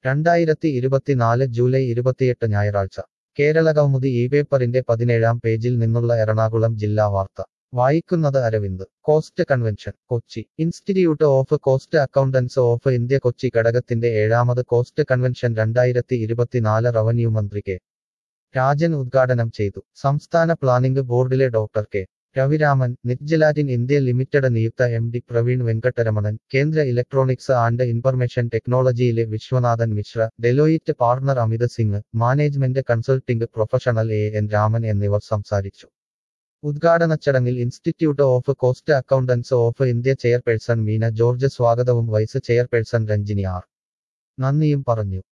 രണ്ടായിരത്തി ഇരുപത്തിനാല് ജൂലൈ ഇരുപത്തിയെട്ട് ഞായറാഴ്ച കേരള കൗമുദി ഈ പേപ്പറിന്റെ പതിനേഴാം പേജിൽ നിന്നുള്ള എറണാകുളം ജില്ലാ വാർത്ത വായിക്കുന്നത് Aravind cost convention Kochi institute of cost accountants of India Kochi ഘടകത്തിന്റെ ഏഴാമത് കോസ്റ്റ് കൺവെൻഷൻ രണ്ടായിരത്തി ഇരുപത്തിനാല് റവന്യൂ മന്ത്രി കെ രാജൻ ഉദ്ഘാടനം ചെയ്തു സംസ്ഥാന പ്ലാനിംഗ് ബോർഡിലെ doctor K Raviraman Nitta Gelatin India limited നിയുക്ത എം ഡി പ്രവീൺ വെങ്കട്ടരമണൻ കേന്ദ്ര ഇലക്ട്രോണിക്സ് ആൻഡ് ഇൻഫർമേഷൻ ടെക്നോളജിയിലെ Viswanathan Mishra Deloitte partner Amit Singh management consulting professional A N Raman എന്നിവർ സംസാരിച്ചു ഉദ്ഘാടന ചടങ്ങിൽ institute of cost accountants of India chairperson Meena George സ്വാഗതവും വൈസ് ചെയർപേഴ്സൺ രഞ്ജിനി ആർ നന്ദിയും പറഞ്ഞു